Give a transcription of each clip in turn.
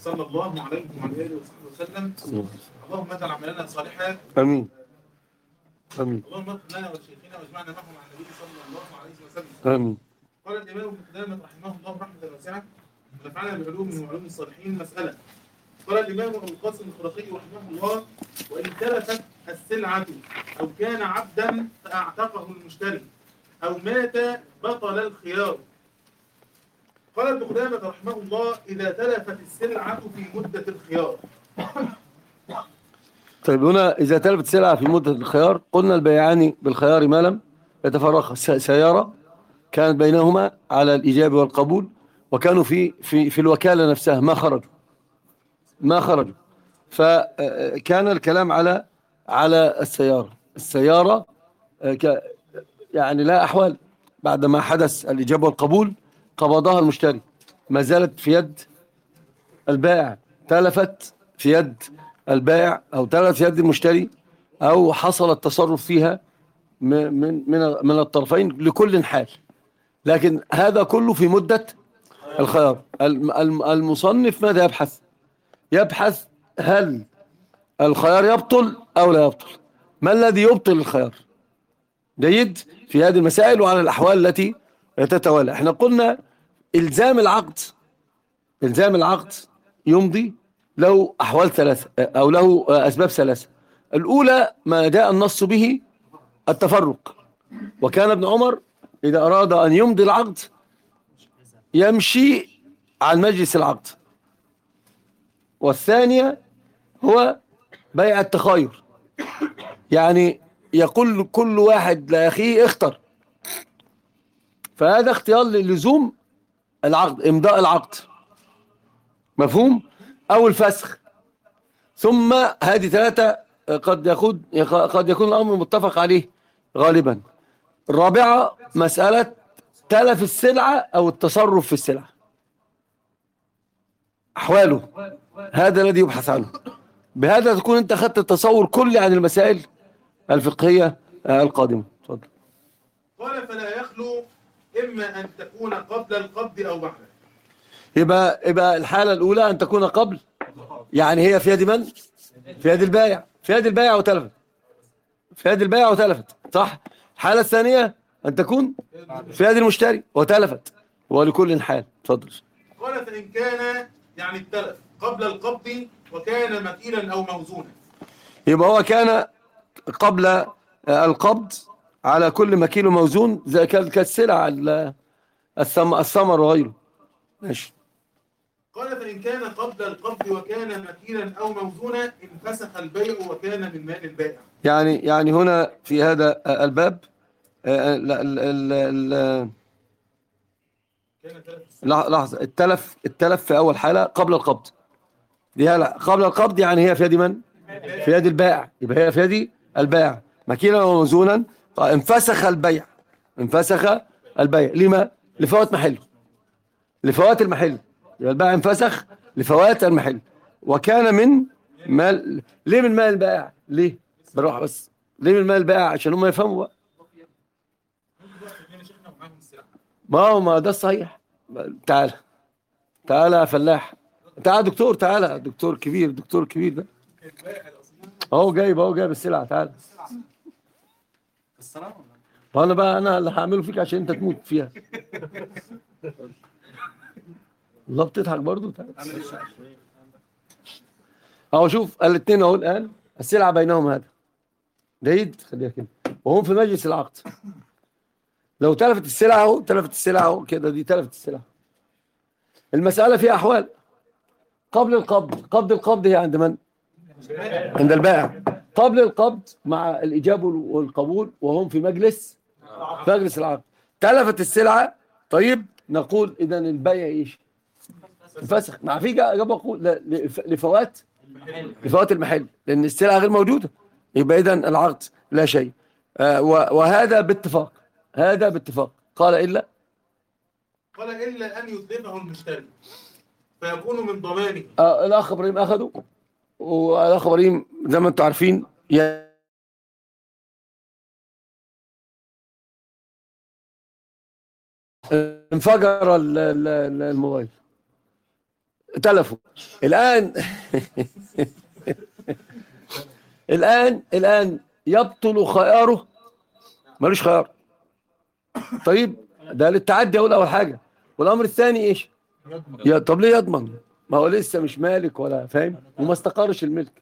صلى الله عليه وعلى اله وصحبه وسلم اللهم اجعل عملنا صالحا امين امين اللهم اغفر لنا ولشيخنا واجمعنا معهم على النبي صلى الله عليه وسلم امين قال الامام ابن قدامه رحمه الله رحمه واسعه ونفعنا بعلومه وعلوم الصالحين مساله قال الامام ابو القاسم الخرقي رحمه الله وان تلفت السلعه او كان عبدا فاعتقه المشتري او مات بطل الخيار قال ابن قدامه رحمه الله اذا تلفت السلعه في مده الخيار طيب هنا إذا تلفت سلعة في مدة الخيار قلنا البيعان بالخيار ما لم يتفرقا س- سيارة كانت بينهما على الإيجاب والقبول وكانوا في في في الوكالة نفسها ما خرجوا ما خرجوا فكان الكلام على على السيارة السيارة آه، ك- يعني لا أحوال بعدما حدث الإيجاب والقبول قبضها المشتري ما زالت في يد البائع تلفت في يد البائع او تلفت في يد المشتري او حصل التصرف فيها م- من من من الطرفين لكل حال لكن هذا كله في مدة الخيار الم- الم- المصنف ماذا يبحث يبحث هل الخيار يبطل او لا يبطل ما الذي يبطل الخيار جيد في هذه المسائل وعلى الاحوال التي تتوالى احنا قلنا الزام العقد الزام العقد يمضي له أحوال ثلاثة أو له أسباب ثلاثة الأولى ما جاء النص به التفرق وكان ابن عمر إذا أراد أن يمضي العقد يمشي عن مجلس العقد والثانية هو بيع التخاير يعني يقول كل واحد لأخيه اختر فهذا اختيار للزوم العقد إمضاء العقد مفهوم او الفسخ ثم هذه ثلاثة قد يكون قد يكون الامر متفق عليه غالبا الرابعة مسألة تلف السلعة او التصرف في السلعة احواله هذا الذي يبحث عنه بهذا تكون انت اخذت التصور كلي عن المسائل الفقهية آه، القادمة اتفضل قال فلا يخلو اما ان تكون قبل القبض او بعده يبقى يبقى الحالة الأولى أن تكون قبل يعني هي في يد من؟ في يد البائع في يد البائع وتلفت في يد البائع وتلفت صح؟ الحالة الثانية أن تكون في يد المشتري وتلفت ولكل حال اتفضل قال فان كان يعني التلف قبل القبض وكان مكيلا او موزونا يبقى هو كان قبل آه، القبض على كل مكيل موزون زي كان- كالسلع ال- الثم- الثمر وغيره ماشي قال فإن كان قبل القبض وكان مكيلا أو موزونا انفسخ البيع وكان من مال البائع يعني يعني هنا في هذا آه، الباب آه، ال- ال- ال- ال- كان تلف لح- لحظة التلف التلف في أول حالة قبل القبض دي هلا قبل القبض يعني هي في يد من؟ في يد البائع يبقى هي في يد البائع مكيلا وموزونا طيب، انفسخ البيع انفسخ البيع لما؟ لفوات محله لفوات المحل يبقى البائع انفسخ لفوات المحل وكان من مال ليه من مال البائع؟ ليه؟ بروح بس ليه من مال البائع عشان هم يفهموا بقى اثنين شيخنا ومعاهم السلعة ما هو ما ده الصحيح تعال تعال يا فلاح تعال دكتور تعال دكتور كبير دكتور كبير ده البائع الأصلي اهو جايب اهو جايب السلعه تعال وانا بقى انا اللي هعمله فيك عشان انت تموت فيها الله بتضحك برضو تعال اهو شوف الاثنين اهو الان السلعه بينهم هذا جيد خليها كده وهم في مجلس العقد لو تلفت السلعه اهو تلفت السلعه اهو كده دي تلفت السلعه المساله فيها احوال قبل القبض قبض القبض هي عند من عند البائع قبل القبض مع الايجاب والقبول وهم في مجلس مجلس العقد تلفت السلعه طيب نقول اذا البيع ايش انفسخ مع في جاب اقول لا، لف- لفوات لفوات المحل لان السلعه غير موجوده يبقى اذا العقد لا شيء آه، و- وهذا باتفاق هذا باتفاق قال الا قال إلا أن يتلفه المشتري فيكون من ضمانه آه الاخ ابراهيم اخذه والاخ ابراهيم زي ما انتم عارفين ي- انفجر ال- ال- ال- الموبايل تلفوا الآن الآن الآن يبطل خياره ملوش خيار طيب ده للتعدي أول أول حاجة والأمر الثاني إيش؟ يا طب ليه يضمن؟ ما هو لسه مش مالك ولا فاهم وما استقرش الملك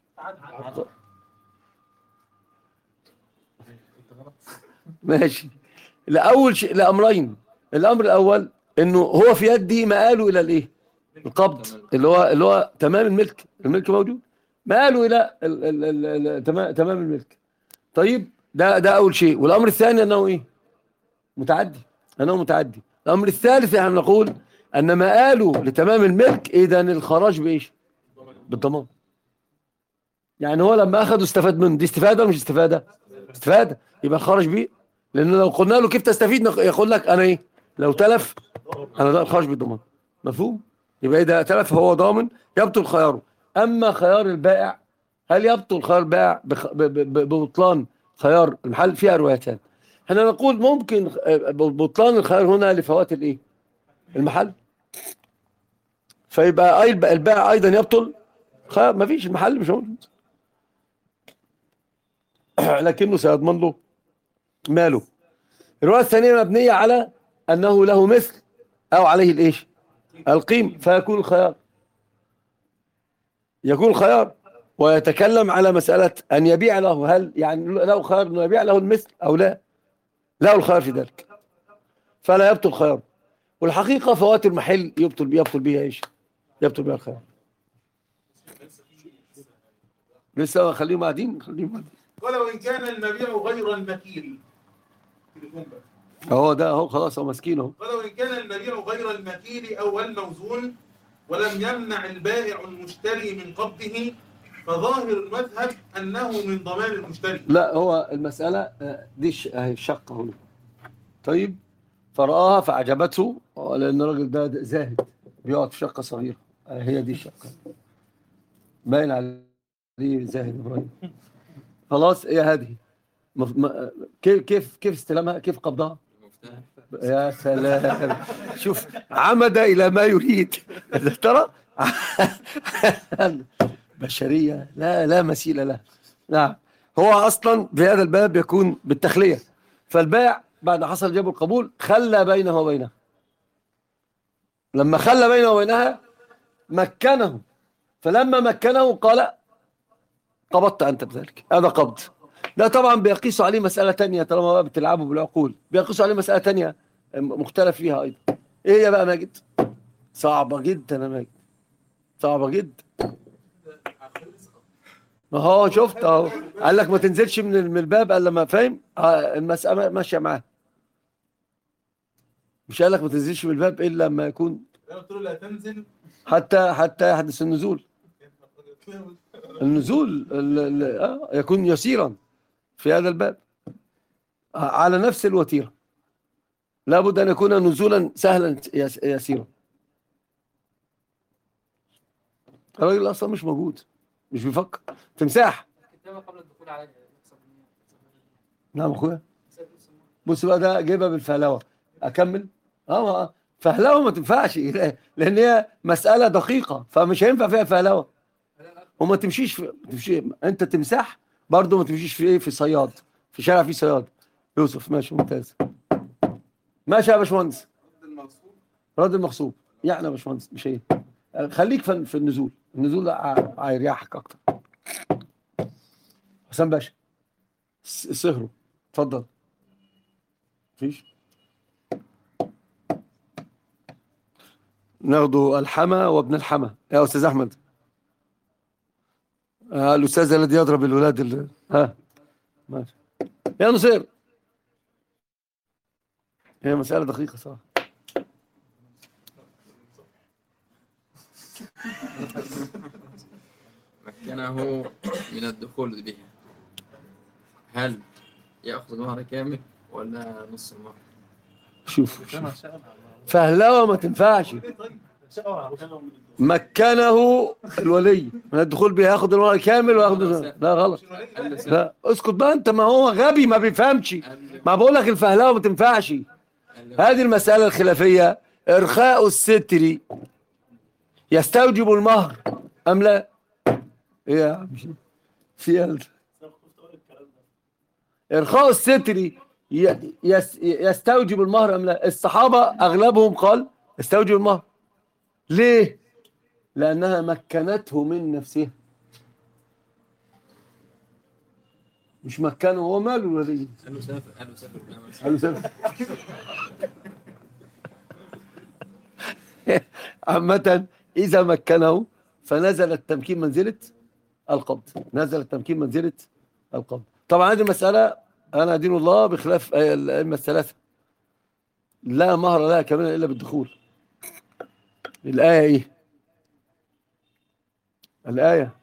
ماشي لأول شيء لأمرين الأمر الأول إنه هو في يدي مآله إلى الإيه؟ القبض اللي هو اللي هو تمام الملك الملك موجود مآله إلى ال- ال- ال- ال- تمام تمام الملك طيب ده ده أول شيء والأمر الثاني أنه إيه؟ متعدي أنه متعدي الأمر الثالث يعني نقول أن مآله لتمام الملك إذا الخراج بإيش؟ بالضمان يعني هو لما أخذه استفاد منه دي استفادة ولا مش استفادة؟ استفادة يبقى الخرج بيه لأن لو قلنا له كيف تستفيد نق- يقول لك أنا إيه؟ لو تلف أنا ده الخرج بالضمان مفهوم؟ يبقى إذا تلف فهو ضامن يبطل خياره أما خيار البائع هل يبطل خيار البائع بخ- ب- ب- ب- ببطلان خيار المحل فيها روايتان احنا نقول ممكن آه، بطلان الخيار هنا لفوات الايه المحل فيبقى أي- البائع ايضا يبطل خيار ما فيش المحل مش موجود لكنه سيضمن له ماله الرواية الثانية مبنية على أنه له مثل أو عليه الإيش القيم فيكون الخيار يكون الخيار ويتكلم على مسألة أن يبيع له هل يعني له خيار أنه يبيع له المثل أو لا له الخيار في ذلك فلا يبطل خيار والحقيقة فوات المحل يبطل يبطل بها إيش يبطل بها الخيار لسه خليهم قاعدين خليهم قاعدين قال وإن كان المبيع غير المكيل تليفون بقى. هو ده هو خلاص هو مسكين اهو قال وإن كان المبيع غير المكيل أو الموزون ولم يمنع البائع المشتري من قبضه فظاهر المذهب أنه من ضمان المشتري لا هو المسألة آه، دي الش- اهي الشقة هنا طيب فرآها فأعجبته آه، لأن الراجل ده ده زاهد بيقعد في شقة صغيرة آه، هي دي الشقة باين عليه زاهد إبراهيم خلاص هي هذه مف- ما- كيف كيف كيف استلمها كيف قبضها يا سلام شوف عمد إلى ما يريد ترى بشرية لا لا مثيل لها نعم هو أصلا في هذا الباب يكون بالتخلية فالبائع بعد حصل جاب القبول خلى بينه وبينها لما خلى بينه وبينها مكنه فلما مكنه قال قبضت أنت بذلك هذا قبض ده طبعا بيقيسوا عليه مسألة تانية طالما بقى بتلعبوا بالعقول بيقيسوا عليه مسألة تانية مختلف فيها أيضا إيه يا بقى ماجد صعبة جدا يا ماجد صعبة جدا ما هو شفت اهو قال لك ما تنزلش من من الباب الا لما فاهم آه، المسألة ماشية معاه مش قال لك ما تنزلش من الباب الا لما يكون أنا قلت له لا تنزل حتى حتى يحدث النزول النزول ال- ال- آه، يكون يسيرا في هذا الباب آه، على نفس الوتيرة لابد أن يكون نزولا سهلا يس- يسيرا الراجل أصلا مش موجود مش بيفكر تمساح كتابة قبل الدخول على نقصد نعم أخويا بص بقى ده جايبها بالفهلوه اكمل اه آه. فهلوه ما تنفعش لان هي مساله دقيقه فمش هينفع فيها فهلوه وما تمشيش في تمشي انت تمساح برضه ما تمشيش في ايه في صياد في شارع فيه صياد يوسف ماشي ممتاز ماشي يا باشمهندس المقصود رد المغصوب يعني يا باشمهندس مش هي خليك في في النزول النزول ده ع- هيريحك اكتر حسام باشا س- سهروا اتفضل مفيش ناخده الحما وابن الحما يا استاذ احمد آه الاستاذ الذي يضرب الولاد اللي... ها ماشي يا نصير هي مسألة دقيقة صراحة مكنه من الدخول بها هل يأخذ المهر كامل ولا نص المهر؟ شوف شوف فهلوة ما تنفعش مكنه الولي من الدخول بها ياخد المال كامل وياخد لا غلط لا اسكت بقى انت ما هو غبي ما بيفهمش ما بقول لك الفهلوة ما تنفعش هذه المسألة الخلافية إرخاء الستر يستوجب المهر ام لا ايه يا عم في إيه؟ ارخاء الستر ي- يس- يستوجب المهر ام لا الصحابه اغلبهم قال يستوجب المهر ليه لانها مكنته من نفسها مش مكنه هو ماله الولي قال له سافر قال له سافر قال له سافر. عامة إذا مكنه فنزل التمكين منزلة القبض نزل التمكين منزلة القبض طبعا هذه المسألة أنا دين الله بخلاف الأئمة الثلاثة لا مهر لها كمان إلا بالدخول الآية إيه الآية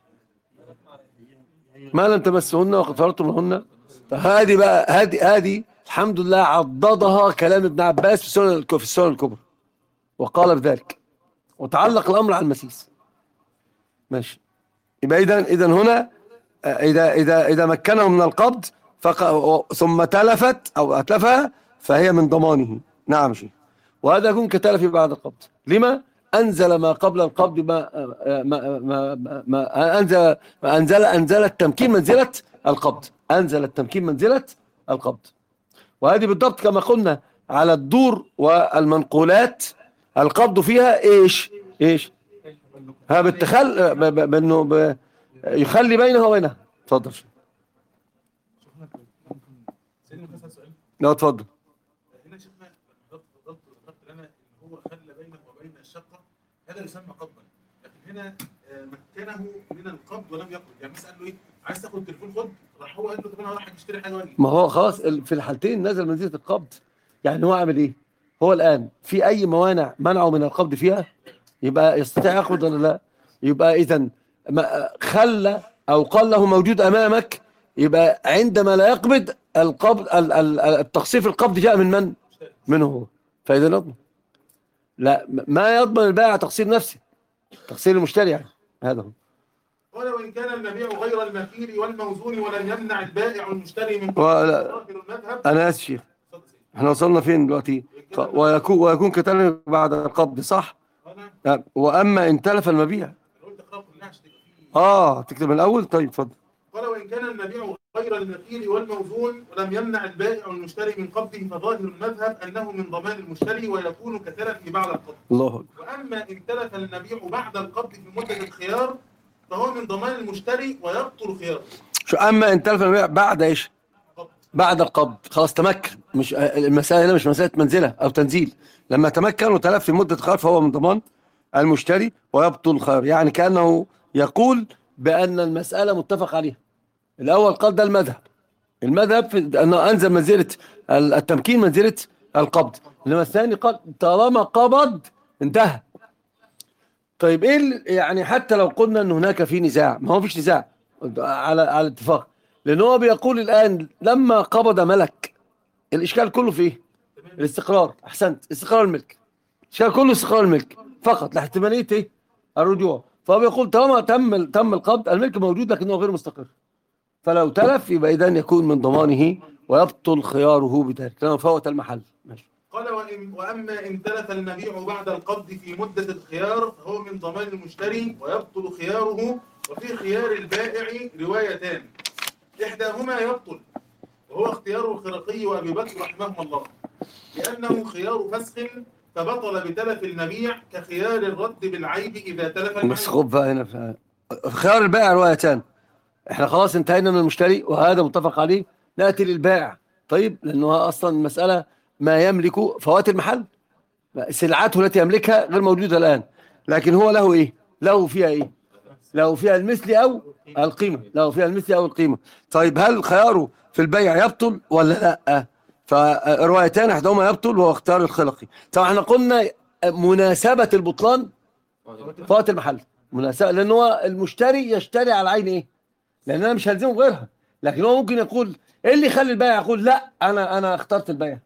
ما لم تمسهن وقد فرضتم لهن فهذه بقى هذه هذه الحمد لله عضدها كلام ابن عباس في السنن الك- في السنن الكبرى وقال بذلك وتعلق الامر على المسيس ماشي يبقى اذا اذا هنا آه، اذا اذا اذا مكنه من القبض فق... و- ثم تلفت او اتلفها فهي من ضمانه نعم شيخ وهذا يكون كتلف بعد القبض لما انزل ما قبل القبض ما آه، ما ما, ما, ما انزل ما انزل انزل التمكين منزله القبض انزل التمكين منزله القبض وهذه بالضبط كما قلنا على الدور والمنقولات القبض فيها ايش ايش ها بالتخل ب- ب- بانه ب- يخلي بينها وبينها اتفضل شيخنا ممكن سيدنا مثلا سؤال لا اتفضل هنا شيخنا حضرتك فضلت وذكرت لنا ان هو خلى بينه وبين الشقه هذا يسمى قبضا لكن هنا آه، مكنه من القبض ولم يقبض يعني مثلا قال له ايه عايز تاخد تليفون خد راح هو قال له طب انا رايح اشتري حاجه واجي ما هو خلاص ال- في الحالتين نزل منزله القبض يعني هو عمل ايه هو الان في اي موانع منعه من القبض فيها يبقى يستطيع يقبض ولا لا يبقى اذا ما- خلى او قال له موجود امامك يبقى عندما لا يقبض القبض ال- ال- التقصير في القبض جاء من من منه هو فاذا نضمن لا ما يضمن البائع تقصير نفسه تقصير المشتري يعني هذا هو قال وان كان المبيع غير المكيل والموزون ولم يمنع البائع المشتري من ولا- ظاهر المذهب انا اسف شيخ اتفضل سيدي. احنا وصلنا فين دلوقتي ف- ويكون ويكون كتلف بعد القبض صح انا نعم. واما ان تلف المبيع أنا قلت اقرا كلها عشان تبقى فيه اه تكتب من الاول طيب اتفضل قال وإن كان المبيع غير المكيل والموزون ولم يمنع البائع المشتري من قبضه فظاهر المذهب أنه من ضمان المشتري ويكون كتلفه بعد القبض الله اكبر وأما إن تلف المبيع بعد القبض في مدة الخيار فهو من ضمان المشتري ويبطل خياره شو اما ان تلف المبيع بعد ايش بعد القبض خلاص تمكن مش المساله هنا مش مساله منزله او تنزيل لما تمكن وتلف في مده خيار فهو من ضمان المشتري ويبطل الخيار يعني كانه يقول بان المساله متفق عليها الاول قال ده المذهب المذهب في انه انزل منزله التمكين منزله القبض انما الثاني قال طالما قبض انتهى طيب ايه ال- يعني حتى لو قلنا ان هناك في نزاع ما هو فيش نزاع على على اتفاق لان هو بيقول الان لما قبض ملك الاشكال كله في ايه الاستقرار احسنت استقرار الملك الاشكال كله استقرار الملك فقط لاحتماليه ايه الرجوع فهو بيقول طالما تم تم القبض الملك موجود لكنه غير مستقر فلو تلف يبقى اذا يكون من ضمانه ويبطل خياره بذلك لانه فوت المحل ماشي قال وإن وأما إن تلف المبيع بعد القبض في مدة الخيار فهو من ضمان المشتري ويبطل خياره وفي خيار البائع روايتان إحداهما يبطل وهو اختيار الخرقي وأبي بكر رحمهم الله لأنه خيار فسخ فبطل بتلف المبيع كخيار الرد بالعيب إذا تلف بس المبيع خد بقى هنا في خيار البائع روايتان احنا خلاص انتهينا من المشتري وهذا متفق عليه ناتي للبائع طيب لانه اصلا المساله ما يملك فوات المحل سلعته التي يملكها غير موجوده الان لكن هو له ايه له فيها ايه له فيها المثل او القيمه له فيها المثل او القيمه طيب هل خياره في البيع يبطل ولا لا فروايتان احدهما يبطل وهو اختيار الخلقي طبعا احنا قلنا مناسبه البطلان فوات المحل مناسبة لان هو المشتري يشتري على عين ايه لان انا مش هلزمه غيرها لكن هو ممكن يقول ايه اللي يخلي البائع يقول لا انا انا اخترت البيع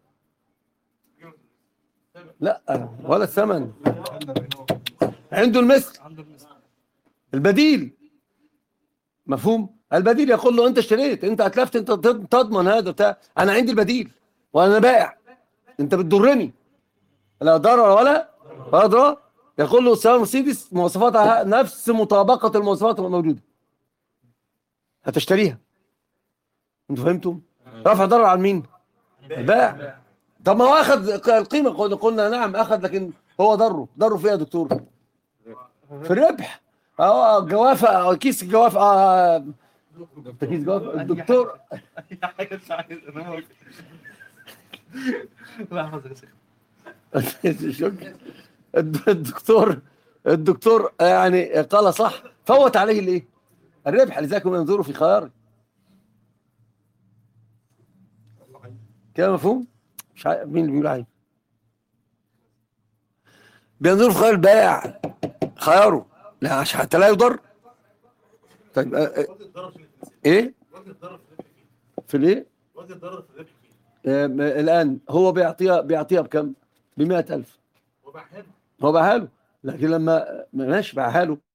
لا ولا الثمن عنده المثل البديل مفهوم البديل يقول له انت اشتريت انت اتلفت انت تض- تضمن هذا بتاع انا عندي البديل وانا بائع انت بتضرني لا ضرر ولا ولا ضرر يقول له السياره مرسيدس مواصفاتها نفس مطابقه المواصفات الموجوده هتشتريها انتوا فهمتم رفع ضرر عن مين البائع طب ما هو اخذ القيمه قلنا, قلنا نعم اخذ لكن هو ضره ضره فيها يا دكتور في الربح اه جوافه كيس جوافه آه كيس جوافه الدكتور حاجه مش عايز انا لا حاضر يا شيخ شكرا. الدكتور الدكتور يعني قال صح فوت عليه الايه الربح لذلك هم ينظروا في خيار كده مفهوم مش عارف مين اللي بيقول عيب بينظروا في خيار البائع خياره لا عشان حتى لا يضر طيب آه، آه، وجه الضرر في الانسان ايه وجه الضرر في الربح فيه في الايه وجه الضرر في الربح فيه آه، م- الان هو بيعطيها بيعطيها بكم ب 100000 وباعها له هو باعها له لكن لما ماشي باعها له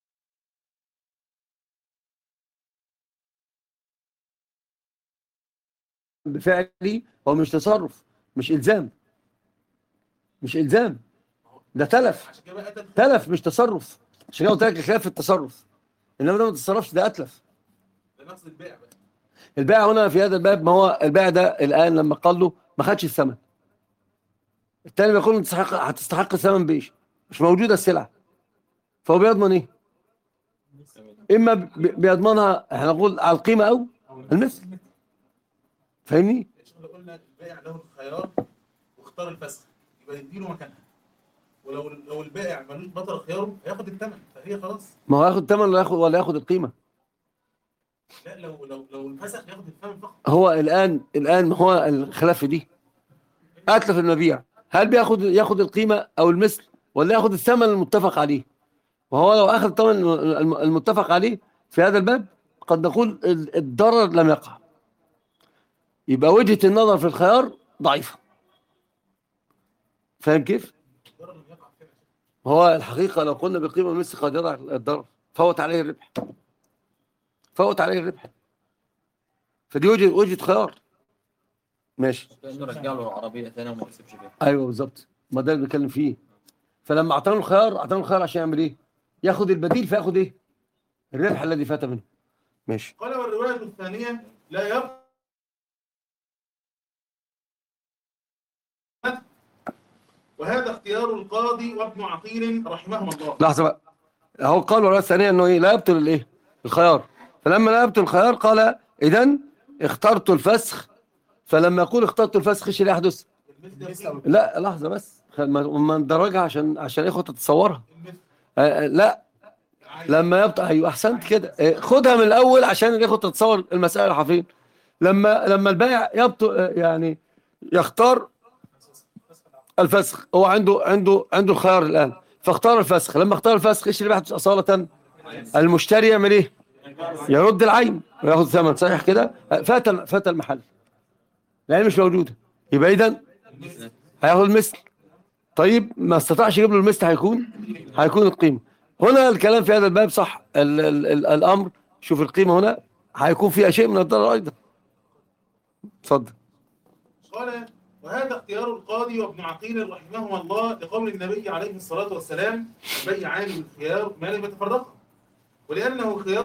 بفعلي هو مش تصرف مش الزام مش الزام ده تلف عشان كده بقى اتى تلف مش تصرف عشان كده قلت لك خلاف التصرف انما ده ما تتصرفش ده اتلف ده نقص البيع بقى البائع هنا في هذا الباب ما هو البائع ده الان لما قال له ما خدش الثمن التاني بيقول له تستحق هتستحق الثمن بايش مش موجوده السلعه فهو بيضمن ايه اما بي- بيضمنها احنا نقول على القيمه او المثل فاهمني عشان لو قلنا البائع له الخيار واختار الفسخ يبقى يديله مكانها ولو لو البائع ملوش بطل خياره هياخد الثمن فهي خلاص ما هو ياخد الثمن ولا ياخد ولا ياخد القيمه لا لو لو لو الفسخ ياخد الثمن فقط هو الان الان ما هو الخلاف في دي اتلف المبيع هل بياخد ياخد القيمه او المثل ولا ياخد الثمن المتفق عليه وهو لو اخذ الثمن الم- المتفق عليه في هذا الباب قد نقول ال- الضرر لم يقع يبقى وجهه النظر في الخيار ضعيفه فاهم كيف؟ الضرر لم يقع فيها هو الحقيقه لو قلنا بالقيمه والمثل قد يضع الضرر فوت عليه الربح فوت عليه الربح فدي وجهه وجهه خيار ماشي كانه رجع له عربيه ثانيه وما كسبش فيها ايوه بالظبط ما ده اللي بنتكلم فيه فلما اعطانا الخيار اعطانا الخيار عشان يعمل ايه؟ ياخد البديل فياخد ايه؟ الربح الذي فات منه ماشي قال والروايه الثانيه لا يبقى وهذا اختيار القاضي وابن عقيل رحمهما الله لحظه بقى هو قال الروايه الثانيه انه ايه؟ لا يبطل الايه؟ الخيار فلما لا يبطل الخيار قال اذا اخترت الفسخ فلما يقول اخترت الفسخ ايش اللي يحدث؟ المثل لا لحظه بس خ- ما ما ندرجها عشان عشان الاخوه تتصورها المثل آه، آه، لا لما يبطل ايوه احسنت كده آه، خدها من الاول عشان الاخوه تتصور المسائل حافين لما لما البائع يبطل آه، يعني يختار الفسخ هو عنده عنده عنده الخيار الان فاختار الفسخ لما اختار الفسخ ايش اللي بيحدث اصاله المشتري يعمل ايه يرد العين وياخذ ثمن صحيح كده آه، فات ال- فات المحل العين مش موجوده يبقى اذا هياخد مثل طيب ما استطاعش يجيب له المثل هيكون هيكون القيمه هنا الكلام في هذا الباب صح ال ال ال الامر شوف القيمه هنا هيكون فيها شيء من الضرر ايضا اتفضل قال وهذا اختيار القاضي وابن عقيل رحمهما الله لقول النبي عليه الصلاة والسلام بيعان بالخيار ما لم يتفرقا ولأنه خيار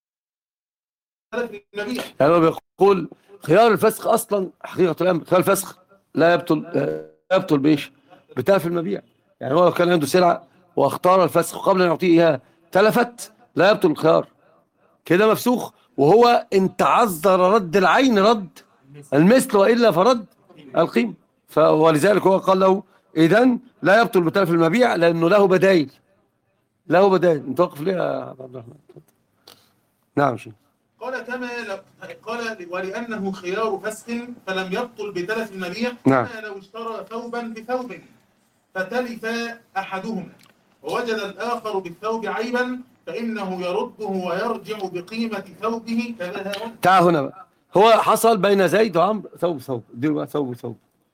النبي يعني هو بيقول خيار الفسخ اصلا حقيقه الامر خيار الفسخ لا يبطل آه، لا يبطل بايش؟ بتلف المبيع يعني هو لو كان عنده سلعه واختار الفسخ قبل ان يعطيه اياها تلفت لا يبطل الخيار كده مفسوخ وهو ان تعذر رد العين رد المثل والا فرد القيمه ف- ولذلك هو قال له اذا لا يبطل بتلف المبيع لانه له بدايل له بدايل انت واقف ليه يا عبد الرحمن نعم شيخ قال كما لو قال ولأنه خيار فسخ فلم يبطل بتلف المبيع نعم. كما لو اشترى ثوبا بثوب فتلف أحدهما ووجد الآخر بالثوب عيبا فإنه يرده ويرجع بقيمة ثوبه كذا تعال هنا بقى هو حصل بين زيد وعمرو ثوب ثوب اديله بقى ثوب ثوب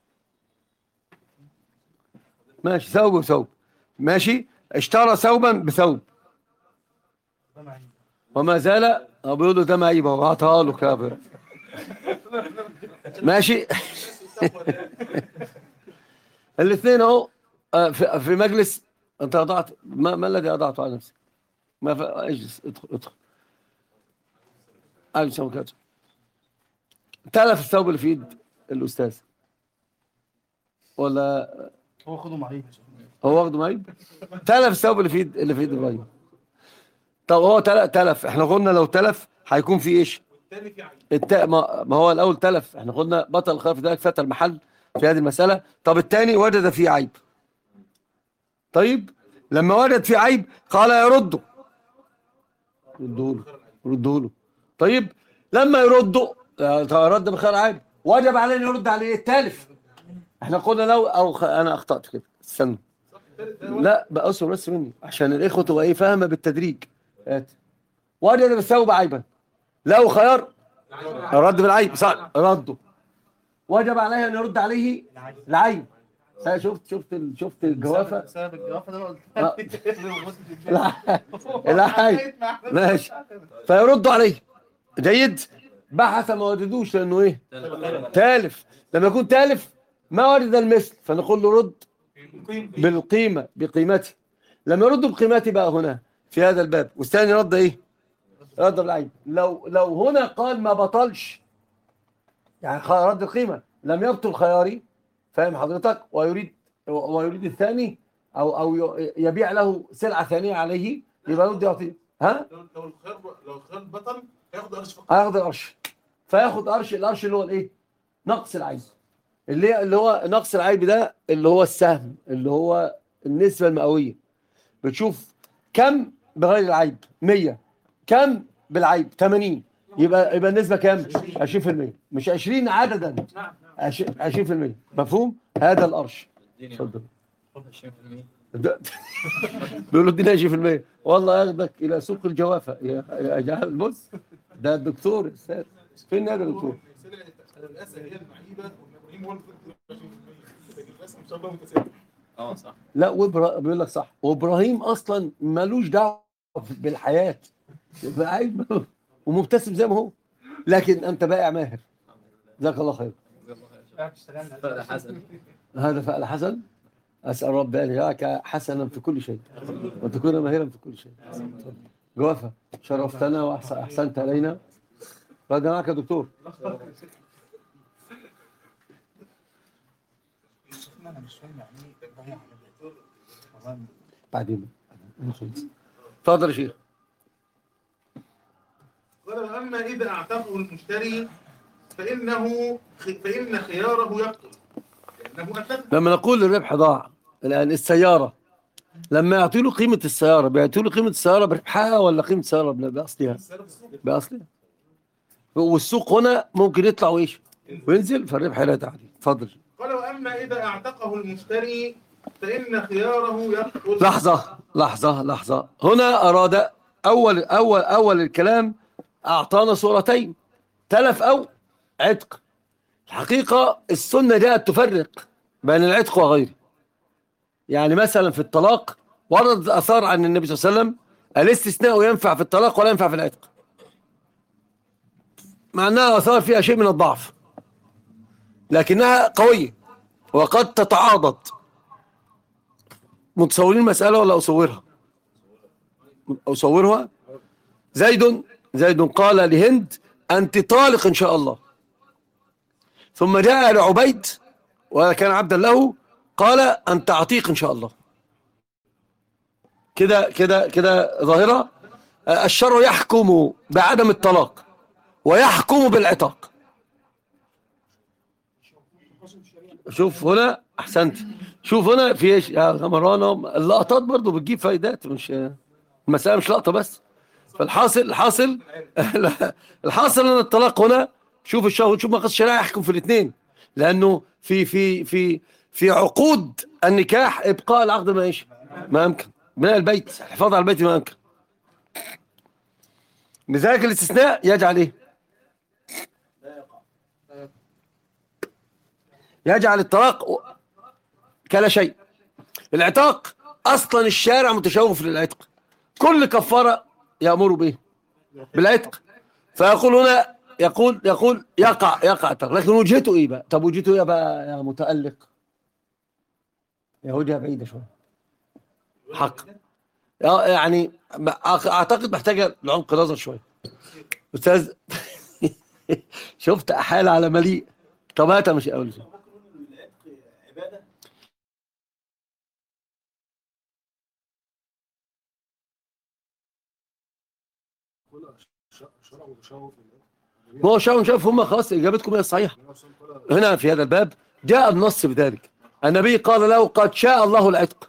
ماشي ثوب وثوب ماشي اشترى ثوبا بثوب وما زال هو بيقول له ده معيبه وعطاها له كافر ماشي الاثنين اهو آه، في في مجلس انت اضعت ما, ما الذي اضعته على نفسك ما ف... اجلس ادخل ادخل عليه السلام عليكم تلف الثوب اللي في ايد الاستاذ ولا هو خده معي هو واخده معيب تلف الثوب اللي في ايد اللي في ايد ابراهيم طب هو تل- تلف احنا قلنا لو تلف هيكون في ايش والتاني في عين الت... ما... ما هو الاول تلف احنا قلنا بطل الخلاف ذلك فتى المحل في هذه المساله طب الثاني وجد فيه عيب طيب لما وجد فيه عيب قال يرده ردوا له ردوا له طيب لما يرده آه، رد بخير عيب وجب عليه ان يرد عليه التالف احنا قلنا لو او خ... انا اخطات كده استنى التالت ده لا بقى اصبر بس مني عشان الاخوه تبقى ايه فاهمه بالتدريج هات وجد بالثوب عيبا له خيار الرد بالعيب صح رده وجب عليه ان يرد عليه العيب ها، شفت شفت ال- شفت الجوافه بسبب الجوافه ده انا آه. قلت لا العيب ماشي فيردوا عليه جيد بحث ما وجدوش لانه ايه تالف لما يكون تالف ما وجد المثل فنقول له رد بالقيمه بقيمته لما يردوا بقيمته بقى هنا في هذا الباب والثاني رد ايه رد بالعيب لو لو هنا قال ما بطلش يعني خ- رد القيمه لم يبطل خياري فاهم حضرتك ويريد ويريد الثاني او او ي- يبيع له سلعه ثانيه عليه يبقى يرد يعطيه ها لو لو الخيار لو الخيار بطل هياخد قرش فقط هياخد القرش فياخد قرش القرش اللي هو الايه نقص العيب اللي اللي هو نقص العيب ده اللي هو السهم اللي هو النسبه المئويه بتشوف كم بغير العيب 100 كم بالعيب 80 يبقى يبقى النسبه كام 20% مش 20 عددا نعم 20% مفهوم هذا القرش اديني اتفضل 20% ده- بيقولوا ادينا 20% والله ياخدك الى سوق الجوافه يا يا جهل بص ده الدكتور استاذ فين هذا الدكتور؟ سلع الاسد هي المعيبه والابراهيم هو اللي فضل 20% لكن الاسد ان شاء الله متساوي اه صح لا وإبرا... بيقول لك صح وابراهيم اصلا ملوش دعوه بالحياه يبقى عيب ومبتسم زي ما هو لكن انت بائع ماهر جزاك الله خير جزاك الله خير اشتغلنا فعل حسن هذا فعل حسن اسال رب ان يجعلك حسنا في كل شيء وتكون ماهرا في كل شيء جوافه شرفتنا واحسنت الينا بعد معك يا دكتور انا مش فاهم يعني ايه ضيع والله بعدين اتفضل يا شيخ قال واما اذا اعتقه المشتري فانه فان خياره يبطل لانه اتلف لما نقول الربح ضاع الان السياره لما يعطي له قيمه السياره بيعطي له قيمه السياره بربحها ولا قيمه السياره بلا- باصلها السعر في السوق باصلها والسوق هنا ممكن يطلع ويش وينزل فالربح لا يتعدي اتفضل قال واما اذا اعتقه المشتري فان خياره يبطل لحظه لحظه لحظه هنا اراد اول اول اول الكلام اعطانا صورتين تلف او عتق الحقيقه السنه جاءت تفرق بين العتق وغيره يعني مثلا في الطلاق وردت اثار عن النبي صلى الله عليه وسلم الاستثناء ينفع في الطلاق ولا ينفع في العتق مع انها اثار فيها شيء من الضعف لكنها قويه وقد تتعاضد متصورين المسألة ولا أصورها أصورها زيد زيد قال لهند أنت طالق إن شاء الله ثم جاء لعبيد وكان عبدا له قال أنت عتيق إن شاء الله كده كده كده ظاهرة آه، الشرع يحكم بعدم الطلاق ويحكم بالعتاق شوف هنا احسنت شوف هنا في ايش يا غمرانة اللقطات برضو بتجيب فايدات مش المسألة مش لقطة بس فالحاصل الحاصل لا، الحاصل ان الطلاق هنا شوف الشهر شوف مقاصد الشريعة يحكم في الاثنين لانه في في في في عقود النكاح ابقاء العقد ما ايش ما يمكن بناء البيت الحفاظ على البيت ما يمكن لذلك الاستثناء يجعل ايه يجعل الطلاق كلا شيء العتاق اصلا الشارع متشوف للعتق كل كفاره يامر به بالعتق فيقول هنا يقول يقول يقع يقع الطلاق لكن وجهته ايه بقى طب وجهته ايه بقى يا متالق يا وجهه بعيده شويه حق اه يعني ب- أع- اعتقد محتاجه لعمق نظر شويه استاذ شفت احال على مليء طب هات مش اقول عباده شرع وتشوف ما هو شاف شاف هم خلاص اجابتكم هي الصحيحه هنا في هذا الباب جاء النص بذلك النبي قال له قد شاء الله العتق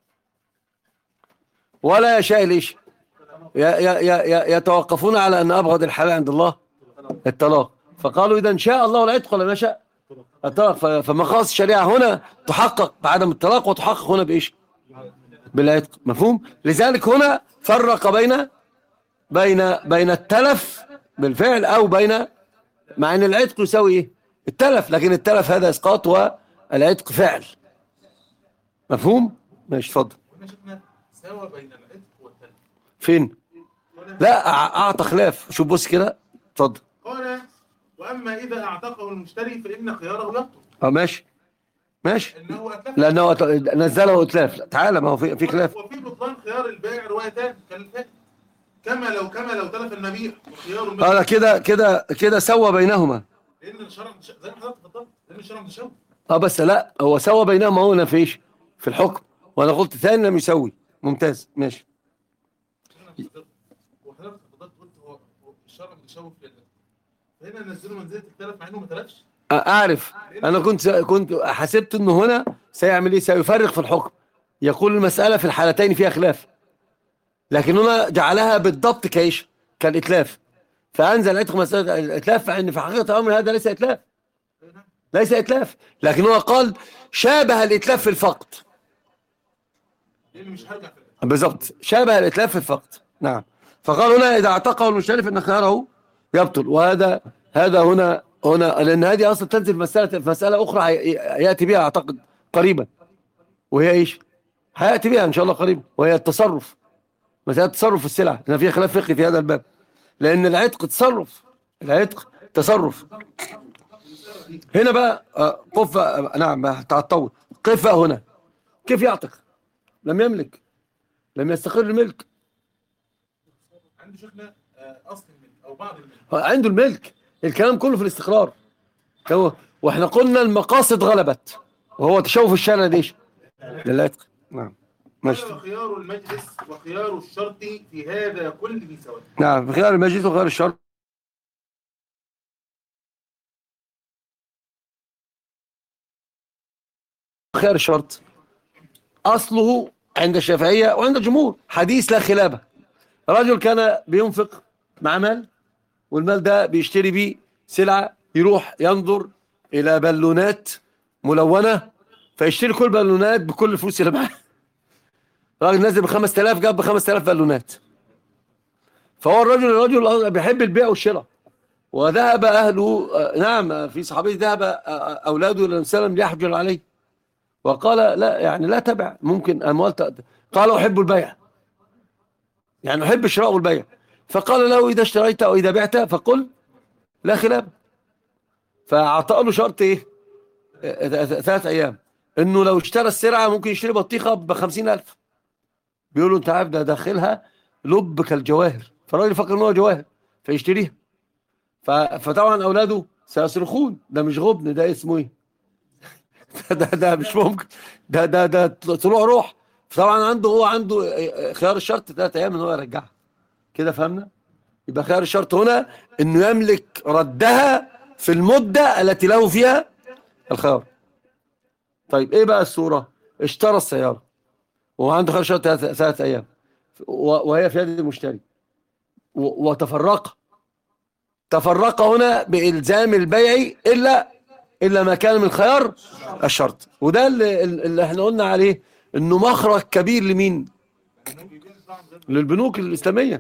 ولا يشاء ليش ي- ي- ي- ي- يتوقفون على ان ابغض الحلال عند الله الطلاق فقالوا اذا شاء الله العتق ولا ما شاء الطلاق ف- فمقاصد الشريعه هنا تحقق بعدم الطلاق وتحقق هنا بايش بالعتق مفهوم لذلك هنا فرق بين بين بين التلف بالفعل او بين مع ان العتق يساوي ايه التلف لكن التلف هذا اسقاط والعتق فعل مفهوم ماشي اتفضل قلنا شفنا سوا بين العتق والتلف فين لا أع- اعطى خلاف شوف بص كده اتفضل قال واما اذا اعتقه المشتري فان خياره يبطل اه ماشي ماشي انه اتلف لانه أت- نزله اتلاف لا، تعالى ما هو في في خلاف وفي بطلان خيار البائع روايتان كالفات كما لو كما لو تلف المبيع وخيار اه البائع لا كده كده كده سوى بينهما لان الشرع مش- زي ما حضرتك اتفضلت لان الشرع متشابه اه بس لا هو سوى بينهما هنا في ايش في الحكم وانا قلت ثاني لم يسوي ممتاز ماشي وحضرتك اتفضلت قلت هو هو الشرع متشابه في ال- فهنا نزلوا منزله التلف مع انه ما تلفش اعرف انا كنت كنت حسبت انه هنا سيعمل ايه سيفرق في الحكم يقول المساله في الحالتين فيها خلاف لكن هنا جعلها بالضبط كايش كالاتلاف فانزل عتق مساله الاتلاف فان في حقيقه الامر هذا ليس اتلاف ليس اتلاف لكن هو قال شابه الاتلاف في الفقد لان مش هرجع في الآخر. بالضبط شابه الاتلاف في الفقد نعم فقال هنا اذا اعتقه المشتري فان خياره يبطل وهذا هذا هنا هنا لان هذه اصلا تنزل مساله في مساله اخرى هي- ياتي بها اعتقد قريبا وهي ايش؟ هياتي بها ان شاء الله قريبا وهي التصرف مساله التصرف في السلعه لان فيها خلاف فقهي في هذا الباب لان العتق تصرف العتق تصرف هنا بقى آه، قف آه، نعم هتطول قف هنا كيف يعتق؟ لم يملك لم يستقر الملك عنده شيخنا آه، اصل الملك او بعض الملك هو عنده الملك الكلام كله في الاستقرار هو واحنا قلنا المقاصد غلبت وهو تشوف الشارع ديش للعتق نعم ماشي قال وخيار المجلس وخيار الشرط في هذا كله سواء نعم خيار المجلس وخيار الشرط خيار الشرط اصله عند الشافعيه وعند الجمهور حديث لا خلافه رجل كان بينفق مع مال والمال ده بيشتري بيه سلعه يروح ينظر الى بالونات ملونه فيشتري كل بالونات بكل الفلوس اللي معاه راجل نازل ب 5000 جاب ب 5000 بالونات فهو الرجل الرجل بيحب البيع والشراء وذهب اهله آه، نعم في صحابي ذهب آه، آه، اولاده الى النبي صلى الله عليه وسلم ليحجر عليه وقال لا يعني لا تبع ممكن اموال ت- قال احب البيع يعني احب الشراء والبيع فقال له اذا اشتريت او اذا بعت فقل لا خلاف فاعطاه له شرط ايه آه، آه، آه، ثلاث ايام انه لو اشترى السلعه ممكن يشتري بطيخه ب 50000 بيقولوا انت عارف ده داخلها لب كالجواهر فالراجل فكر ان هو جواهر فيشتريها ف... فطبعا اولاده سيصرخون ده مش غبن ده اسمه ايه ده ده مش ممكن ده ده ده طلوع روح فطبعا عنده هو عنده خيار الشرط ثلاث ايام ان هو يرجعها كده فهمنا يبقى خيار الشرط هنا انه يملك ردها في المده التي له فيها الخيار طيب ايه بقى الصوره اشترى السياره وهو عنده خيار شرط ثلاث ثلاث ايام و- وهي في يد المشتري و- وتفرق تفرق هنا بإلزام البيع إلا إلا ما كان من خيار الشرط وده اللي, اللي احنا قلنا عليه إنه مخرج كبير لمين للبنوك الإسلامية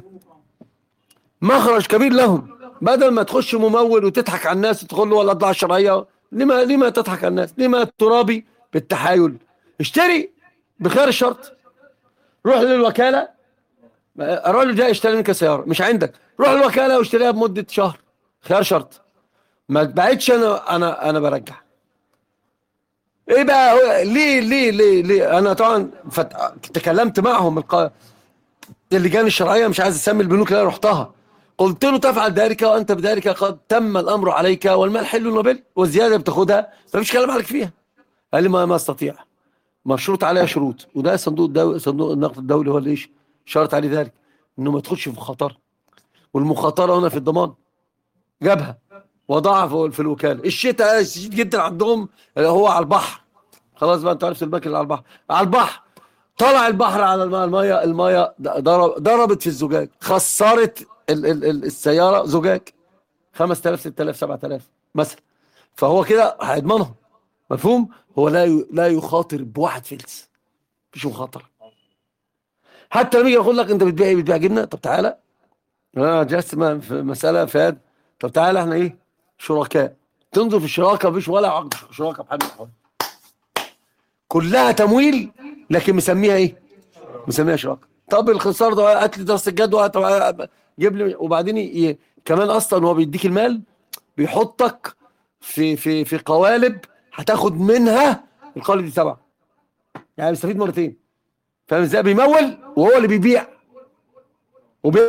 مخرج كبير لهم بدل ما تخش ممول وتضحك على الناس وتقول له ولا الضاعة الشرعية لما لما تضحك على الناس لما الترابي بالتحايل اشتري بخيار الشرط روح للوكالة الراجل جاي يشتري منك سيارة مش عندك روح الوكالة واشتريها بمدة شهر خيار شرط ما تبعتش انا انا انا برجع ايه بقى هو- ليه ليه ليه ليه انا طبعا فت... تكلمت معهم الق... اللجان الشرعيه مش عايز اسمي البنوك اللي انا رحتها قلت له تفعل ذلك وانت بذلك قد تم الامر عليك والمال حل وبل والزياده بتاخدها فمش كلام عليك فيها قال لي ما ما استطيع مشروط عليها شروط وده صندوق الدولي صندوق النقد الدولي هو اللي ايش شرط عليه ذلك انه ما تدخلش في مخاطره والمخاطره هنا في الضمان جابها وضعها في في الوكاله الشتاء شديد جدا عندهم هو على البحر خلاص بقى انت عرفت المكان اللي على البحر على البحر طلع البحر على الماء المايه المايه ضرب ضربت في الزجاج خسرت ال ال ال السياره زجاج 5000 6000 7000 مثلا فهو كده هيضمنهم مفهوم هو لا ي- لا يخاطر بواحد فلس مفيش مخاطره حتى لما يجي يقول لك انت بتبيع ايه بتبيع جبنه طب تعالى انا جلست م- في مساله فاد طب تعالى احنا ايه شركاء تنظر في الشراكه مفيش ولا عقد شراكه بحال من الأحوال. كلها تمويل لكن مسميها ايه مسميها شراكه طب الخسار ده هات لي دراسه الجدوى هات- جيب لي وبعدين ي... كمان اصلا هو بيديك المال بيحطك في في في قوالب هتاخد منها القالب دي تبعه يعني بيستفيد مرتين فاهم ازاي بيمول وهو اللي بيبيع وبي...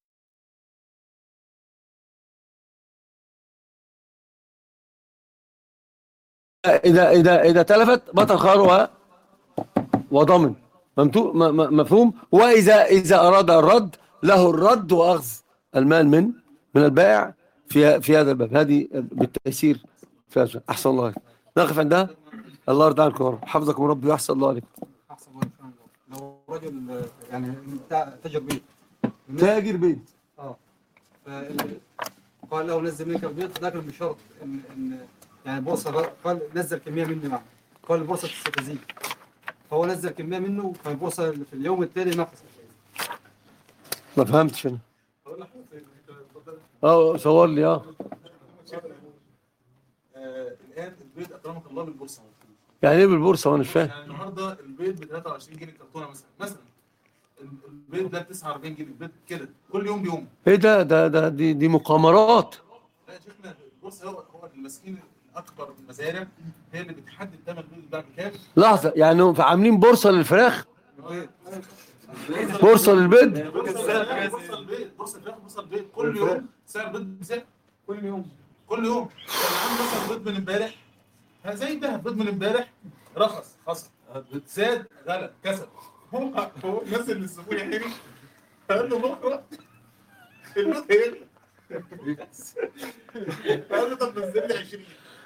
اذا اذا اذا تلفت بطل خيار و- وضمن ممتو- م- م- مفهوم واذا اذا اراد الرد له الرد واخذ المال من من البائع في في هذا الباب هذه بالتيسير في هذا احسن الله عليك. نقف عندها الله يرضى عنكم يا رب. حفظكم ربي واحسن الله عليكم احسن الله إن شاء الله. لو رجل آه، يعني بتاع تاجر بيت تاجر بيت اه فال- قال له نزل منك البيض لكن بشرط ان ان يعني البورصه قال نزل كميه منه معه قال البورصه ستزيد فهو نزل كميه منه فالبورصه في اليوم التالي نقصت ما فهمتش انا أقول لحضرتك، اتفضل. اه صور لي اه آه، الان البيض اكرمك الله بالبورصه يعني ايه بالبورصه وانا مش فاهم يعني النهارده البيض ب 23 جنيه الكرتونه مثلا مثلا البيض ده ب 49 جنيه البيض كده كل يوم بيوم ايه ده ده ده دي, دي مقامرات لا يا شيخنا البورصه هو هو المسكين الاكبر من المزارع هي اللي بتحدد ثمن البيض بتاع بكام لحظه يعني هم عاملين بورصه للفراخ بورصه للبيض بورصه البيض بورصه الفراخ بورصه البيض كل يوم سعر البيض بسعر كل يوم كل يوم كان عندي مثلا بيض من امبارح ها زي الذهب بيض من امبارح رخص خصم زاد غلى كسب هو هو الناس اللي الزبون يا عيني قال له بكره البيض هيغلى قال له طب نزل لي 20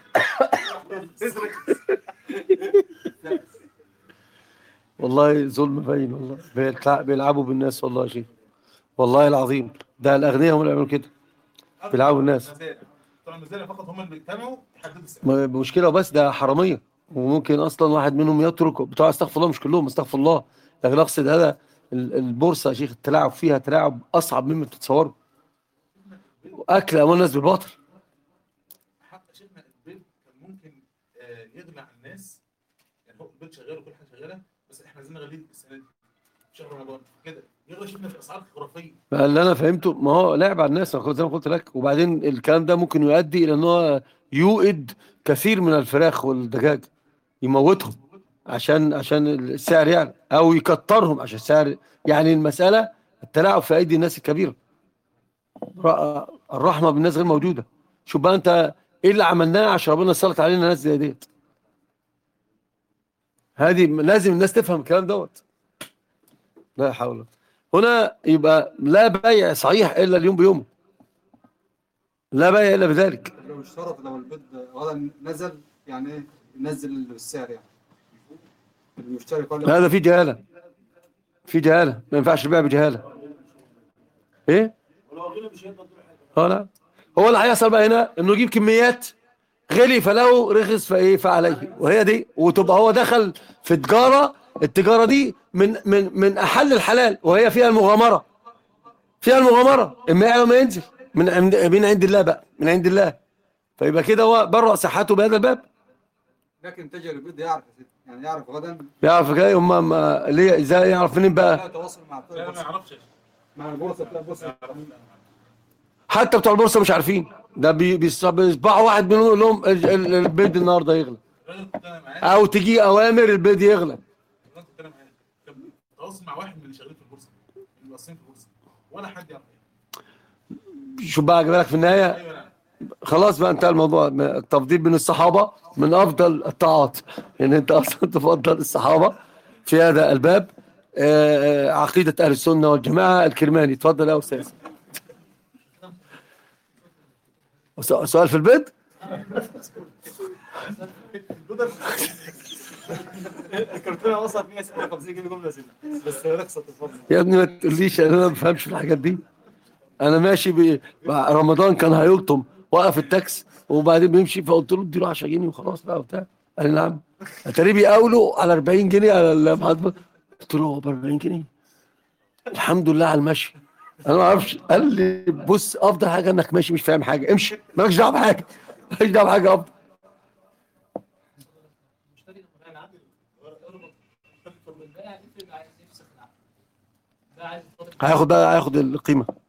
والله ظلم باين والله بيلع- بيلعبوا بالناس والله يا شيخ والله العظيم ده الاغنياء هم اللي بيعملوا كده بيلعبوا الناس. مزارع. بتوع المزارع فقط هم اللي بيجتمعوا يحددوا السعر م- مشكله بس ده حراميه وممكن اصلا واحد منهم يترك بتوع استغفر الله مش كلهم استغفر الله لكن اقصد هذا ال- البورصه يا شيخ التلاعب فيها تلاعب اصعب مما تتصوروا واكل اموال الناس بالباطل حتى شيخنا البيض كان ممكن آه، يغنى عن الناس يعني هو البيض شغال وكل حاجه شغاله بس احنا عايزين نغليه السنه دي في شهر رمضان كده يغلى شيخنا في اسعار خرافيه اللي انا فهمته ما هو لعب على الناس أنا كنت- زي ما قلت لك وبعدين الكلام ده ممكن يؤدي الى ان هو يوئد كثير من الفراخ والدجاج يموتهم عشان عشان السعر يعني او يكترهم عشان السعر يعني المساله التلاعب في ايدي الناس الكبيره ر- الرحمه بالناس غير موجوده شوف بقى انت ايه اللي عملناه عشان ربنا يسلط علينا ناس زي ديت هذه لازم الناس تفهم الكلام دوت لا حول هنا يبقى لا بيع صحيح الا اليوم بيومه لا بيع الا بذلك لو اشترط لو البيض غدا نزل يعني ايه ينزل السعر يعني المشتري قال له هذا في جهاله في جهاله ما ينفعش البيع بجهاله ايه اه لا هو اللي هيحصل بقى هنا انه يجيب كميات غلي فله رخص فايه فعليه وهي دي وتبقى هو دخل في تجاره التجاره دي من من من احل الحلال وهي فيها المغامره فيها المغامره اما يعلى وما ينزل من عند من عند الله بقى من عند الله فيبقى كده هو برأ صحته بهذا الباب لكن تاجر البيض يعرف يا سيدي. يعني يعرف غدا يعرف جاي هم ما- ليه ازاي يعرف منين لا بقى تواصل مع بتوع لا ما البورصه يعرفش مع البورصه بتاع البورصه حتى بتوع البورصه مش عارفين ده بي- بيص- بيصبحوا واحد منهم يقول لهم ال- ال- البيض النهارده يغلى الراجل كنت انا معاه او تجي اوامر البيض يغلى الراجل كنت انا معاه كان بيتواصل مع واحد من اللي شغالين في البورصه اللي مؤسسين في البورصه ولا حد يعرف ايه شوف بقى اجيب لك في النهايه ايوه نعم خلاص بقى انتهى الموضوع التفضيل بين الصحابه من افضل الطاعات ان انت اصلا تفضل الصحابه في هذا الباب آه، آه، عقيده اهل السنه والجماعه الكرماني اتفضل يا استاذ سؤ- سؤال في البيت البودر الكرتونه وصلت 156 جنيه جمله سنه بس رخصت اتفضل يا ابني ما تقوليش انا ما بفهمش في الحاجات دي انا ماشي ب... مع رمضان كان هيلطم وقف التاكس وبعدين بيمشي فقلت له اديله 10 جنيه وخلاص بقى وبتاع قال لي نعم اتاري بيقاولوا على 40 جنيه على المحاسبه قلت له هو ب 40 جنيه الحمد لله على المشي انا ما اعرفش قال لي بص افضل حاجه انك ماشي مش فاهم حاجه امشي مالكش دعوه بحاجه مالكش دعوه بحاجه افضل المشتري القرآن عبد البائع يفرق عايز يفسخ العقد ده عايز يتفضل هياخد بقى هياخد القيمه